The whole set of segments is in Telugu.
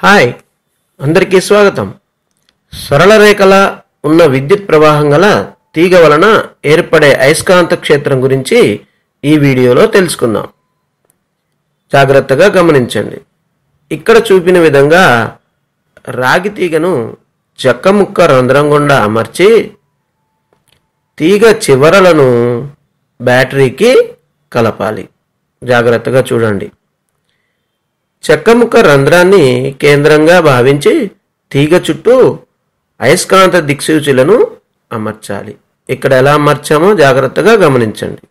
హాయ్ అందరికీ స్వాగతం సరళ రేఖల ఉన్న విద్యుత్ ప్రవాహం గల తీగ వలన ఏర్పడే అయస్కాంత క్షేత్రం గురించి ఈ వీడియోలో తెలుసుకుందాం జాగ్రత్తగా గమనించండి ఇక్కడ చూపిన విధంగా రాగి తీగను చెక్కముక్క రంధ్రం గుండా అమర్చి తీగ చివరలను బ్యాటరీకి కలపాలి జాగ్రత్తగా చూడండి చెక్కముక్క రంధ్రాన్ని కేంద్రంగా భావించి తీగ చుట్టూ అయస్కాంత దిక్సూచులను అమర్చాలి ఇక్కడ ఎలా అమర్చామో జాగ్రత్తగా గమనించండి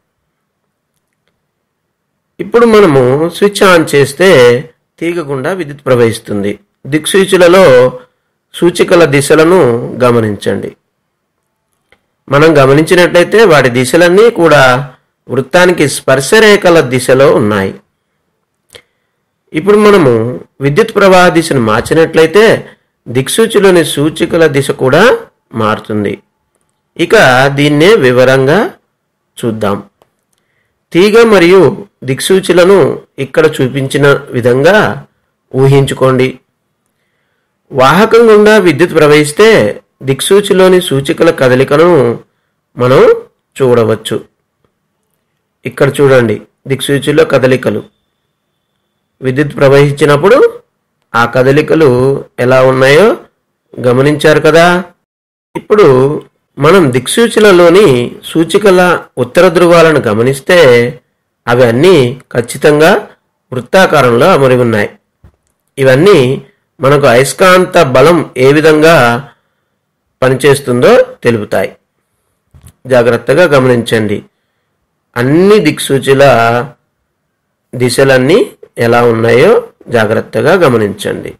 ఇప్పుడు మనము స్విచ్ ఆన్ చేస్తే తీగ గుండా విద్యుత్ ప్రవహిస్తుంది దిక్సూచులలో సూచికల దిశలను గమనించండి మనం గమనించినట్లయితే వాటి దిశలన్నీ కూడా వృత్తానికి స్పర్శరేఖల దిశలో ఉన్నాయి ఇప్పుడు మనము విద్యుత్ ప్రవాహ దిశను మార్చినట్లయితే దిక్సూచిలోని సూచికల దిశ కూడా మారుతుంది ఇక దీన్నే వివరంగా చూద్దాం తీగ మరియు దిక్సూచులను ఇక్కడ చూపించిన విధంగా ఊహించుకోండి వాహకం గుండా విద్యుత్ ప్రవహిస్తే దిక్సూచిలోని సూచికల కదలికను మనం చూడవచ్చు ఇక్కడ చూడండి దిక్సూచిలో కదలికలు విద్యుత్ ప్రవహించినప్పుడు ఆ కదలికలు ఎలా ఉన్నాయో గమనించారు కదా ఇప్పుడు మనం దిక్సూచిలలోని సూచికల ఉత్తర ధ్రువాలను గమనిస్తే అవి అన్నీ ఖచ్చితంగా వృత్తాకారంలో అమరి ఉన్నాయి ఇవన్నీ మనకు అయస్కాంత బలం ఏ విధంగా పనిచేస్తుందో తెలుపుతాయి జాగ్రత్తగా గమనించండి అన్ని దిక్సూచుల దిశలన్నీ ఎలా ఉన్నాయో జాగ్రత్తగా గమనించండి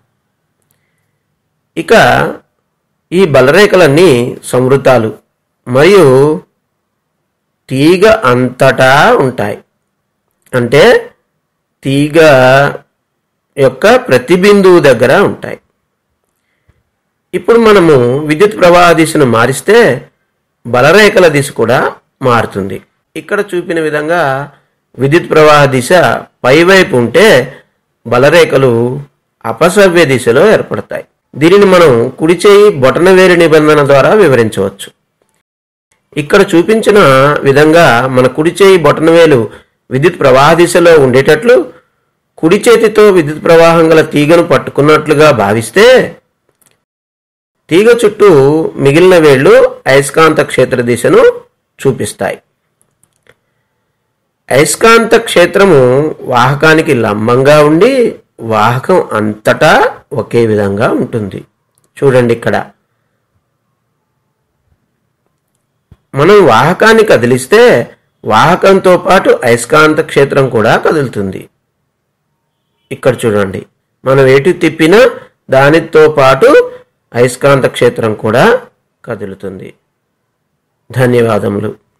ఇక ఈ బలరేఖలన్నీ సంవృతాలు మరియు తీగ అంతటా ఉంటాయి అంటే తీగ యొక్క ప్రతి బిందువు దగ్గర ఉంటాయి ఇప్పుడు మనము విద్యుత్ ప్రవాహ దిశను మారిస్తే బలరేఖల దిశ కూడా మారుతుంది ఇక్కడ చూపిన విధంగా విద్యుత్ ప్రవాహ దిశ పైవైపు ఉంటే బలరేఖలు అపసవ్య దిశలో ఏర్పడతాయి దీనిని మనం కుడి చేయి బొటనవేలు నిబంధన ద్వారా వివరించవచ్చు ఇక్కడ చూపించిన విధంగా మన కుడి చేయి బొటనవేలు విద్యుత్ ప్రవాహ దిశలో ఉండేటట్లు కుడి చేతితో విద్యుత్ ప్రవాహం గల తీగను పట్టుకున్నట్లుగా భావిస్తే తీగ చుట్టూ మిగిలిన వేళ్లు అయస్కాంత క్షేత్ర దిశను చూపిస్తాయి అయస్కాంత క్షేత్రము వాహకానికి లంబంగా ఉండి వాహకం అంతటా ఒకే విధంగా ఉంటుంది చూడండి ఇక్కడ మనం వాహకాన్ని కదిలిస్తే వాహకంతో పాటు అయస్కాంత క్షేత్రం కూడా కదులుతుంది ఇక్కడ చూడండి మనం ఎటు తిప్పినా దానితో పాటు అయస్కాంత క్షేత్రం కూడా కదులుతుంది ధన్యవాదములు